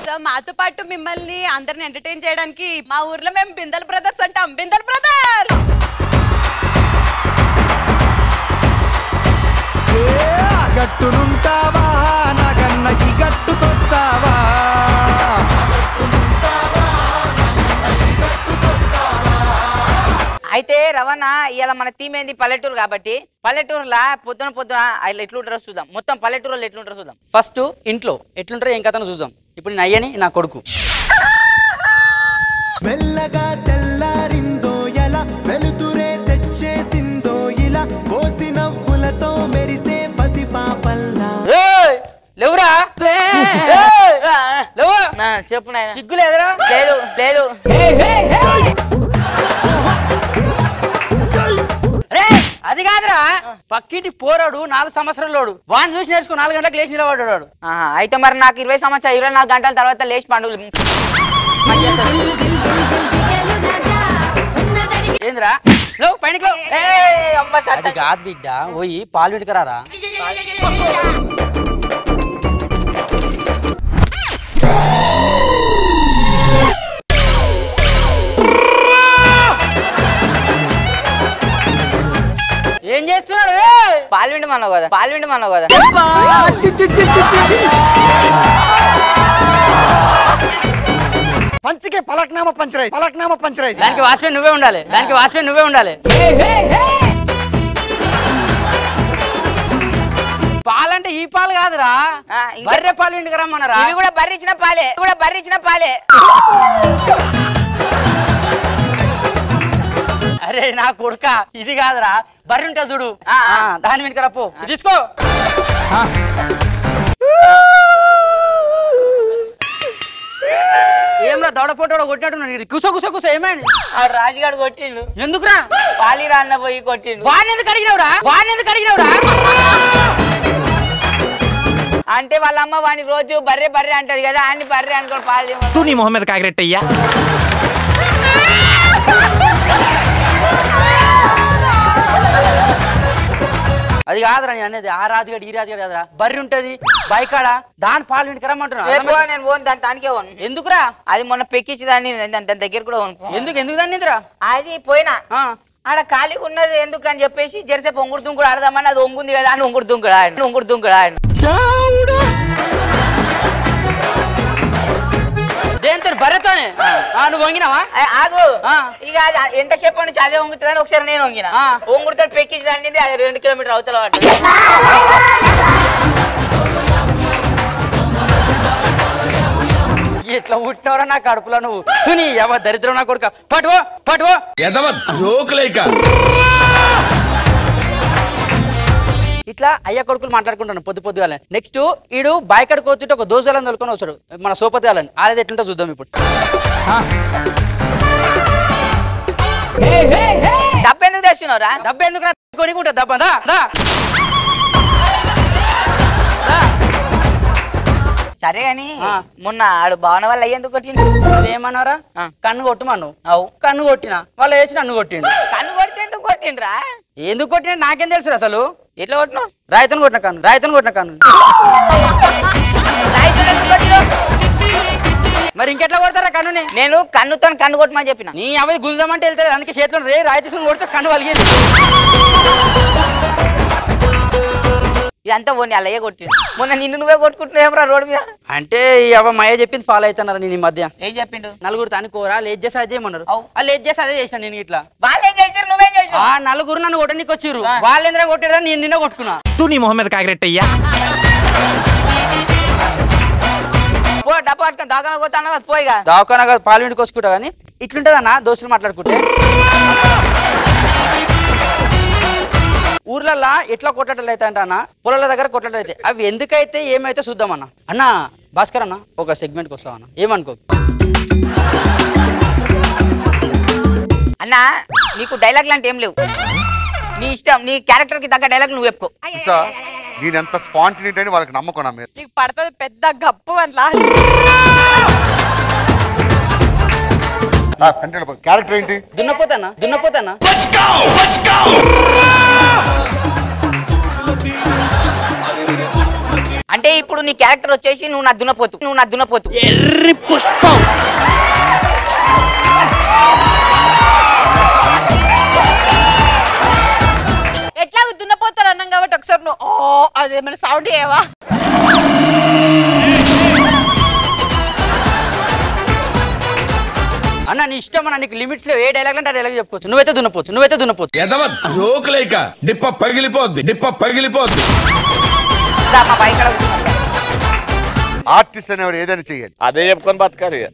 So మాతో పాటు మిమ్మల్ని అందరిని ఎంటర్టైన్ చేయడానికి మా ఊర్లో మేము బిందల్ బ్రదర్స్ అంటాం బిందల్ బ్రదర్స్ గట్టునుంటావా నాకన్న ఈ గట్టుకొస్తావా అయితే రవణ ఇవాళ మన థీమ్ ఏంది పల్లెటూరు కాబట్టి పల్లెటూరులా పొద్దున పొద్దున ఇలా ఎట్లుంటారో చూద్దాం మొత్తం పల్లెటూరులో ఎట్లుంటారో చూద్దాం ఫస్ట్ ఇంట్లో ఎట్లుంటారో ఏం కథను చూద్దాం ఇప్పుడు నేను అయ్యని నా కొడుకు మెల్లగా తెల్లారిందో ఎలా వెలుతురే తెచ్చేసిందో ఇలా పోసి నవ్వులతో మెరిసే పసి పాపల్లా ఏయ్! లేవురా ఏయ్! లేవు నా, చెప్పు నాయన సిగ్గు లేదురా లేదు లేదు రే అది కాదురా పక్కింటి పోరాడు నాలుగు సంవత్సరాలోడు వాడిని చూసి నేర్చుకో నాలుగు గంటలకు లేచి నిలబడ్డాడు వాడు. ఆ, అయితే మరి నాకు ఇరవై సంవత్సరాలు ఇరవై నాలుగు గంటల తర్వాత లేచి పండుగలు ఏందిరా లేవు పైనకి లేవు. ఏయ్, అమ్మ సత్త. అది కాదు బిడ్డ పోయి పాలు విడకరారా ఏం చేస్తున్నారు ఏయ్! పాలు విండి మనవు కదా పాలు విండి మనవు కదా పంచికే పలక్నామా పంచరాయి పలక్నామా పంచరాయి దానికి వాచ్మెన్ నువ్వే ఉండాలి దానికి వాచ్మెన్ నువ్వే ఉండాలి పాలంటే ఈ పాలు కాదురా ఆ, ఇంకా- బర్రె పాలు ఇంటికి రమ్మన్నారా ఇవి కూడా బర్రిచ్చిన పాలే ఇవి కూడా బర్రిచ్చిన పాలే అరే నా కొడుక ఇది కాదురా బర్రె ఉంటా చూడు ఆ, ఆ. ఆ, దాని వెనక రప్పు ఇది తీసుకో ఏమ్రా దౌడ పోటీ కొట్టినట్టు కూసో కూసో కూసో ఏమైంది ఆ రాజుగాడు కొట్టిండు ఎందుకురా పాలిరా అన్న పోయి కొట్టిండు వాడిని ఎందుకు అడిగినవురా వాడిని ఎందుకు అడిగినవురా అంటే వాళ్ళ అమ్మ వాని రోజు బర్రె బర్రె అంటది కదా అన్ని బర్రె అనుకోని పాలు ఇవ్వమని. తూ నీ మొహం మీద కాకిరెట్టయ్యా అది కాదురా నేను అనేది ఆ రాజుగాడు ఈ రాజుగాడు కాదురా బర్రె ఉంటది బైకాడ దాని పాలు వెనక రమ్మంటున్నా రేపు పో, నేను పోను దాని దానికే పోను ఎందుకురా అది మొన్న పెక్కించి దాన్ని దాని దాని దగ్గర కూడా పోను ఎందుకు ఎందుకు దాన్ని ఎందుకురా? అది పోయినా ఆ ఆడ ఖాళీగా ఉన్నది ఎందుకు అని చెప్పేసి జెర్సేపు ఒంగుడు దుంకుడు ఆడదామని అది ఒంగుంది కదా అని ఒంగుడు దుంకుడు ఆయన ఒంగుడు దుంకుడు ఆయన దేంతో బర్రెతోనే ఆ, నువ్వు వంగినావా ఏ, ఆగు ఆ. ఇక అది ఎంతసేపు నుంచి అదే వంగుతుందని ఒకసారి నేను వంగిన ఆ. ఒంగుడుతో పెక్కించి దాన్ని అది రెండు కిలోమీటర్ అవతల పడ్డది. ఇట్లా పుట్టినవరా నా కడుపులో నువ్వు సుని ఎవ దరిద్రం నా కొడుక పట్టువో పట్టువో ఇట్లా అయ్య కొడుకులు మాట్లాడుకుంటాను పొద్దు పొద్దుగాల నెక్స్ట్ ఈడు బాయికడ కోతుంటే ఒక దోజాలని తొలుకొని వచ్చాడు మన సోపతి వాళ్ళని ఆడది ఎట్లుంటో చూద్దాం ఇప్పుడు డబ్బు ఎందుకు తెస్తున్నావురా డబ్బు ఎందుకు రా కొనుక్కుంటా డబ్బా దా దా దా. సరే గాని ఆ. మొన్న ఆడు భావన వల్ల అయ్యేందుకు కొట్టిండు అదేమన్నారా ఆ. కన్ను కొట్టమన్నావు అవు కన్ను కొట్టిన వాళ్ళు వేసి నన్ను కొట్టిండు కన్ను కొడితే ఎందుకు కొట్టిండ్రా ఎందుకు కొట్టిన నాకేం తెలుసు అసలు ఎట్లా కొట్టినావు రాయితను కొట్టిన కన్ను రాయితను కొట్టిన కన్ను రాయితో ఎందుకు కొట్టినావు? మరి ఇంకెట్లా కొడతారా కన్నుని నేను కన్నుతో కన్ను కొట్టమని చెప్పిన నీ అవది గుంజమంటే వెళ్తుంది అందుకే చేతిలో రే రాయి తీసుకుని కొడితే కన్ను వలిగింది ఇదంతా పోనీ అలా కొట్టిండు మొన్న నిన్ను నువ్వే కొట్టుకుంటున్నావురా రోడ్డు మీద అంటే ఈ అవ్వ మయ్య చెప్పింది ఫాలో అవుతున్నారు నేను ఈ మధ్య ఏం చెప్పిండు నలుగురు తనుకోరా లేట్ చేసి అదే చేయమన్నారు అవు. ఆ లేట్ చేసి అదే చేశాను నేను ఇట్లా వాళ్ళు ఏం చేశారు నువ్వేం చేసావు ఆ నలుగురు నన్ను కొట్టడానికి వచ్చిర్రు ఆ. వాళ్ళు ఎందుకు కొట్టారా నేను నిన్న కొట్టుకున్నా తూ నీ మొహం మీద కాకిరెట్టయ్యా పో డబ్బు పట్టుకొని దాకా పోతాను పోయిగా దావకాన కాదు పాలు ఇంటికి వచ్చుకుంటా కానీ ఇట్లుంటది అన్న దోస్తులు మాట్లాడుకుంటే ఊర్లల్లో ఎట్లా కొట్టట్లు అయితే అంటే అన్న పొలాల దగ్గర కొట్టట్లు అయితే అవి ఎందుకైతే ఏమైతే చూద్దాం అన్న అన్న భాస్కర్ అన్న ఒక సెగ్మెంట్కి వస్తావన్న ఏమనుకో అన్న నీకు డైలాగ్ లాంటి ఏం లేవు నీ ఇష్టం నీ క్యారెక్టర్ కి తగ్గ డైలాగ్ నువ్వు చెప్పుకో చూసా నేను ఎంత స్పాంటినిటీ అని వాళ్ళకి నమ్మకం నా మీద నీకు పడుతుంది పెద్ద గప్పు అట్లా క్యారెక్టర్ ఏంటి దున్నపోతానా దున్నపోతానా అంటే అంటే ఇప్పుడు నీ క్యారెక్టర్ వచ్చేసి నువ్వు నా దున్నపోతు నువ్వు నా దున్నపోతు ఎట్లా దున్నపోతారు అన్నాం కాబట్టి ఒకసారి నువ్వు ఓ అదేమైనా సౌండ్ ఏవా అన్న నీ ఇష్టం అన్న నీకు లిమిట్స్ లో ఏ డైలాగ్ అంటే ఆ డైలాగ్ చెప్పుకోవచ్చు నువ్వైతే దున్నపోవచ్చు నువ్వైతే దున్నపోవచ్చు ఎదవ జోకులేక డిప్ప పగిలిపోద్ది డిప్ప పగిలిపోద్ది దా, మా బైక్ అక్కడ కూర్చో. ఆర్టిస్ట్ అనేవాడు ఏదైనా చెయ్యాలి అదే చెప్పుకొని బతకాలి ఇక.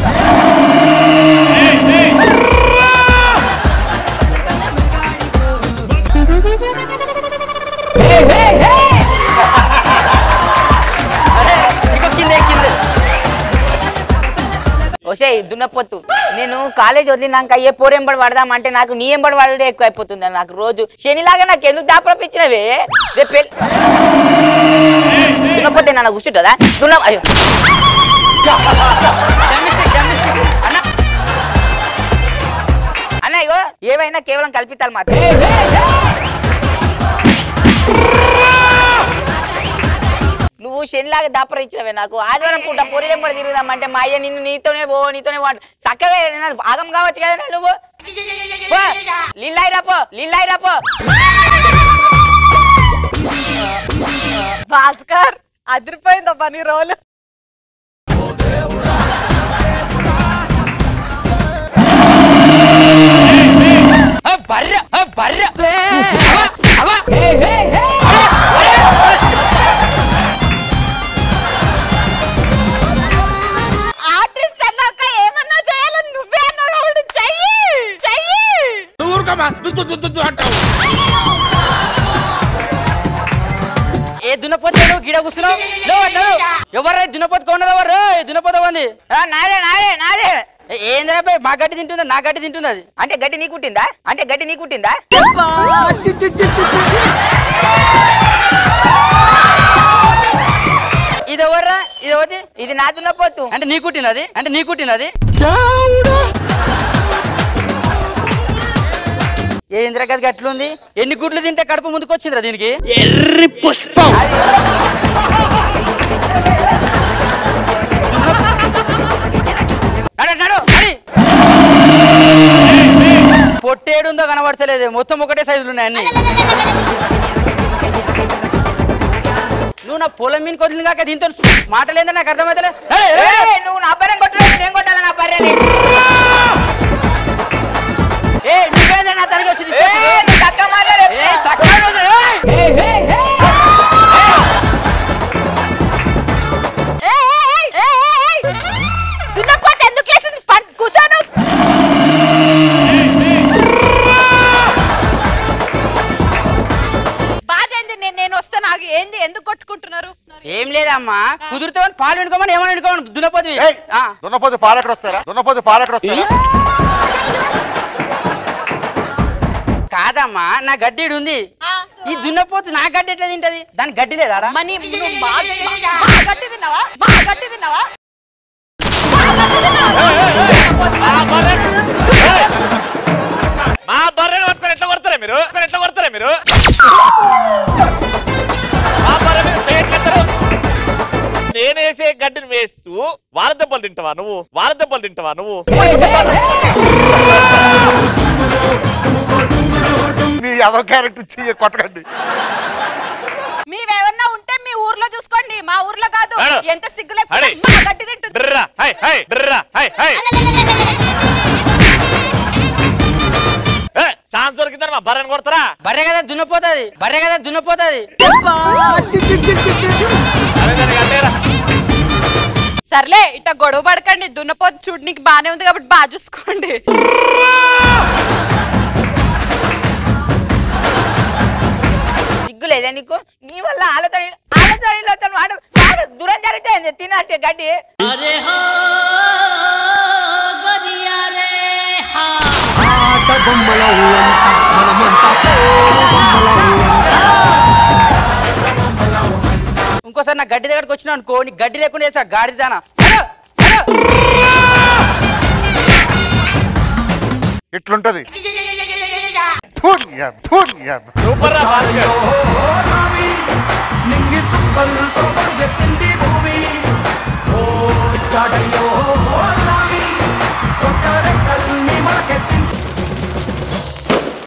ఇంకో కిందే కిందే ఒసే దున్నపోతు నేను కాలేజ్ వదిలినాక ఏ పోరెంబడి పడదామంటే నాకు నీ ఎంబడి పడడే ఎక్కువ అయిపోతుంది నాకు రోజు శనిలాగా నాకు ఎందుకు దాపరపించినవే రేపు పెళ్ళి దున్నపోతే నన్ను కూర్చుంటుందా దున్న అయ్యో డమ్మిస్టిక్, డమ్మిస్టిక్. అన్న అన్న ఇగో ఏవైనా కేవలం కల్పితాలు మాత్రం నువ్వు శనిలాగా దాపర ఇచ్చినవే నాకు ఆదివారం పూట పొరిలెంబడి తిరుగుదామంటే మా అయ్య నిన్ను నీతోనే పో నీతోనే పో అంట. చక్కగా నన్ను భాగం కావచ్చు కదా నువ్వు పో, లిల్లాయి రాపో లిల్లాయి రాపో భాస్కర్ అదిరిపోయిందబ్బా నీ రోలు ఆ, బర్రె ఆ, బర్రె అగో, అగో. ఆర్టిస్ట్ అన్నాక ఏమన్నా చేయాలని నువ్వే అన్నావు కాబట్టి చెయ్యి చెయ్యి ఏ దున్నపోతాడు గిడ కూర్చున్నావు లేవు అట్లా ఎవరు దున్నపోతు కొన్నారు ఎవరు దున్నపోత ఉంది ఆ, నాదే నాదే నాదే ఏంద్రా బే, మా గడ్డి తింటుందా నా గడ్డి తింటుంది అది అంటే గడ్డి నీ కుట్టిందా అంటే గడ్డి నీ కుట్టిందా ఇది ఎవర్రా ఇది ఎవరి ఇది నా దున్నపోతు అంటే నీ కుట్టినది అంటే నీ కుట్టినది ఏ ఇందిరా గదికి అట్లుంది ఎన్ని గుడ్లు తింటే కడుపు ముందుకు వచ్చిందిరా దీనికి నడు, నడు, నడి. పొట్టేడుందో కనబడతలేదు మొత్తం ఒకటే సైజులు ఉన్నాయి అన్ని నువ్వు నా పొలం మీదకి వదిలింది కాక దీంతో మాటలేదా నాకు అర్థమైతలే నడు, నడు, నడు. ఏయ్, నువ్వు నా బర్రెని కొట్టలేదు నేను కొట్టాలి నా బర్రెని ఏ నువ్వేదా నా తనకి వచ్చి ఏయ్, నువ్వు చక్కగా మాట్లాడు. ఏ చక్కగా ఉంది, ఏయ్. ఏయ్, ఏయ్, ఏయ్, ఏయ్, ఏయ్. దున్నపోతే ఎందుకు వేసింది పం- కూర్చోను బాధ ఏంది నేను నేను వస్తే నాకు ఏంది ఎందుకు కొట్టుకుంటున్నారు ఏం లేదమ్మా కుదిరితే వాడిని పాలు వెనుకోమని ఏమని వెనుకోమని దున్నపోతుంది ఏయ్ దున్నపోతే పాలు ఎక్కడ వస్తారా దున్నపోతే పాలు ఎక్కడ వస్తారా కాదమ్మా నా గడ్డి ఈడ ఉంది ఈ దున్నపోతు నా గడ్డి ఎట్లా తింటది దాని గడ్డి లేదా మనీ నువ్వు బాగా బాగా గట్టి తిన్నావా బాగా గట్టి తిన్నావా మా బర్రెని పట్టుకొని ఎట్లా కొడతారా మీరు ఎట్లా కొడతారా మీరు మా బర్రె మీరు పేట్లు ఎత్తారు. నేను వేసే గడ్డిని వేస్తూ వార దెబ్బలు తింటావా నువ్వు వార దెబ్బలు తింటావా నువ్వు మీ అదో క్యారెక్టర్ చెయ్యి కొట్టకండి మీవేమన్నా ఉంటే మీ ఊర్లో చూసుకోండి మా ఊర్లో కాదు అడు. ఎంత సిగ్గులే అడే. మా గట్టి తింటుంది డ్రర్రా, హై హై డ్రర్రా, హై హై ఏ, ఛాన్స్ దొరికిందని మా బర్రెని కొడతారా బర్రె కదా దున్నపోతుంది బర్రె కదా దున్నపోతుంది అరే దానికి అడ్డేరా. సర్లే ఇట్లా గొడవ పడకండి దున్నపోతు చూడనికి బానే ఉంది కాబట్టి బాగా చూసుకోండి సిగ్గు లేదా నీకు నీ వల్ల ఆలోచన ఆలోచన వాడు వాడు దూరం జరిగితే తినట్టే గడ్డి ఇంకోసారి నా గడ్డి దగ్గరకు వచ్చినా అనుకో నీ గడ్డి లేకుండా వేసా గాడిదానా ఇట్లుంటది ఫు, యా, ఫు, యా. సూపర్ రా భాస్కర్. ఓ